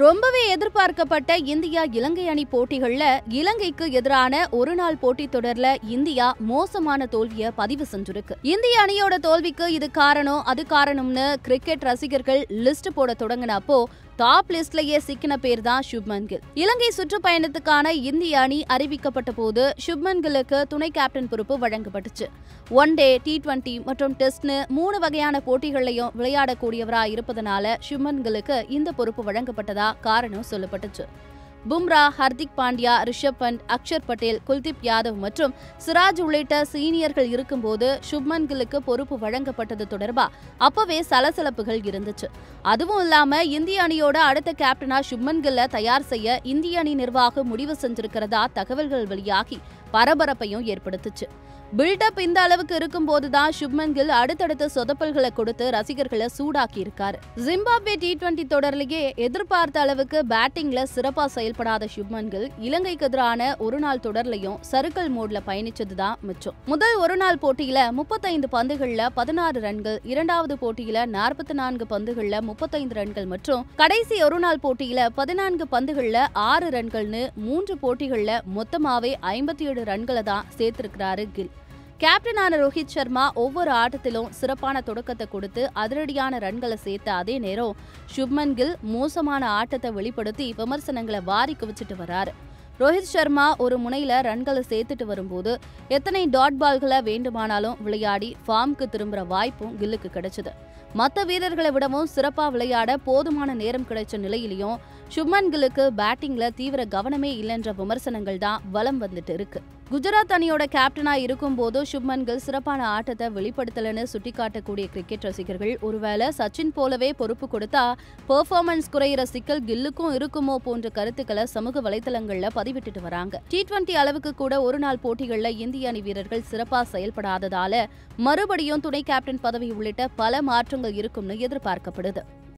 ரொம்பவே எதிர்பார்க்கப்பட்ட இந்தியா இலங்கை அணி போட்டிகள்ல இலங்கைக்கு எதிரான ஒரு நாள் போட்டித் தொடர்ல இந்தியா மோசமான தோல்வியை பதிவு செஞ்சிருக்கு இந்திய அணியோட தோல்விக்கு இது காரணம் அது காரணம்னு கிரிக்கெட் ரசிகர்கள் லிஸ்ட் போட தொடங்கினப்போ டாப் லிஸ்ட்லயே சிக்கின பேர் தான் சுப்மன் கில் இலங்கை சுற்றுப்பயணத்துக்கான இந்திய அணி அறிவிக்கப்பட்ட போது சுப்மன் கில்லுக்கு துணை கேப்டன் பொறுப்பு வழங்கப்பட்டுச்சு ஒன் டே டி டுவெண்ட்டி மற்றும் டெஸ்ட்னு மூணு வகையான போட்டிகள்லையும் விளையாடக்கூடியவரா இருப்பதனால சுப்மன் கில்லுக்கு இந்த பொறுப்பு வழங்கப்பட்டதா காரணம் சொல்லப்பட்டுச்சு பும்ரா ஹர்திக் பாண்டியா ரிஷப் பண்ட் அக்ஷர் பட்டேல் குல்தீப் யாதவ் மற்றும் சிராஜ் உள்ளிட்ட சீனியர்கள் இருக்கும்போது சுப்மன் கில்லுக்கு பொறுப்பு வழங்கப்பட்டது தொடர்பா அப்பவே சலசலப்புகள் இருந்துச்சு அதுவும் இல்லாம இந்திய அணியோட அடுத்த கேப்டனா சுப்மன் கில்ல தயார் செய்ய இந்திய அணி நிர்வாகம் முடிவு செஞ்சிருக்கிறதா தகவல்கள் வெளியாகி பரபரப்பையும் ஏற்படுத்துச்சு பில்டப் இந்த அளவுக்கு இருக்கும்போதுதான் சுப்மன் கில் அடுத்தடுத்த சொதப்பல்களை கொடுத்து ரசிகர்களை சூடாக்கி இருக்காரு ஜிம்பாப்வே டி டுவெண்டி தொடர்லயே எதிர்பார்த்த அளவுக்கு பேட்டிங்ல சிறப்பா செயல்படாத சுப்மன் கில் இலங்கைக்கு எதிரான ஒரு நாள் தொடர்லயும் சர்க்கிள் மோட்ல பயணிச்சதுதான் மிச்சம் முதல் ஒரு நாள் போட்டியில முப்பத்தைந்து பந்துகள்ல பதினாறு ரன்கள் இரண்டாவது போட்டியில நாற்பத்தி நான்கு பந்துகள்ல முப்பத்தைந்து ரன்கள் மற்றும் கடைசி ஒரு நாள் போட்டியில பதினான்கு பந்துகள்ல ஆறு ரன்கள்னு மூன்று போட்டிகள்ல மொத்தமாவே ஐம்பத்தி ஏழு ரன்களை தான் சேர்த்திருக்கிறாரு கில் கேப்டனான ரோஹித் சர்மா ஒவ்வொரு ஆட்டத்திலும் சிறப்பான தொடக்கத்தை கொடுத்து அதிரடியான ரன்களை சேர்த்த அதே நேரம் சுப்மன் கில் மோசமான ஆட்டத்தை வெளிப்படுத்தி விமர்சனங்களை வாரி குவிச்சிட்டு வராரு ரோஹித் சர்மா ஒரு முனையில ரன்களை சேர்த்துட்டு வரும்போது எத்தனை டாட் பால்களை வேண்டுமானாலும் விளையாடி ஃபார்முக்கு திரும்புற வாய்ப்பும் கில்லுக்கு கிடைச்சது மற்ற வீரர்களை விடவும் சிறப்பா விளையாட போதுமான நேரம் கிடைச்ச நிலையிலையும் சுப்மன் கில்லுக்கு பேட்டிங்ல தீவிர கவனமே இல்லைன்ற விமர்சனங்கள் தான் வலம் வந்துட்டு இருக்கு குஜராத் அணியோட கேப்டனா இருக்கும்போது சுப்மன் கில் சிறப்பான ஆட்டத்தை வெளிப்படுத்தலன்னு சுட்டிக்காட்டக்கூடிய கிரிக்கெட் ரசிகர்கள் ஒருவேளை சச்சின் போலவே பொறுப்பு கொடுத்தா பெர்ஃபார்மன்ஸ் குறையிற சிக்கல் கில்லுக்கும் இருக்குமோ போன்ற கருத்துக்களை சமூக வலைதளங்கள்ல பதிவிட்டுட்டு வராங்க டி டுவெண்டி அளவுக்கு கூட ஒரு நாள் போட்டிகள்ல இந்திய அணி வீரர்கள் சிறப்பா செயல்படாததால மறுபடியும் துணை கேப்டன் பதவி உள்ளிட்ட பல மாற்றங்கள் இருக்கும்னு எதிர்பார்க்கப்படுது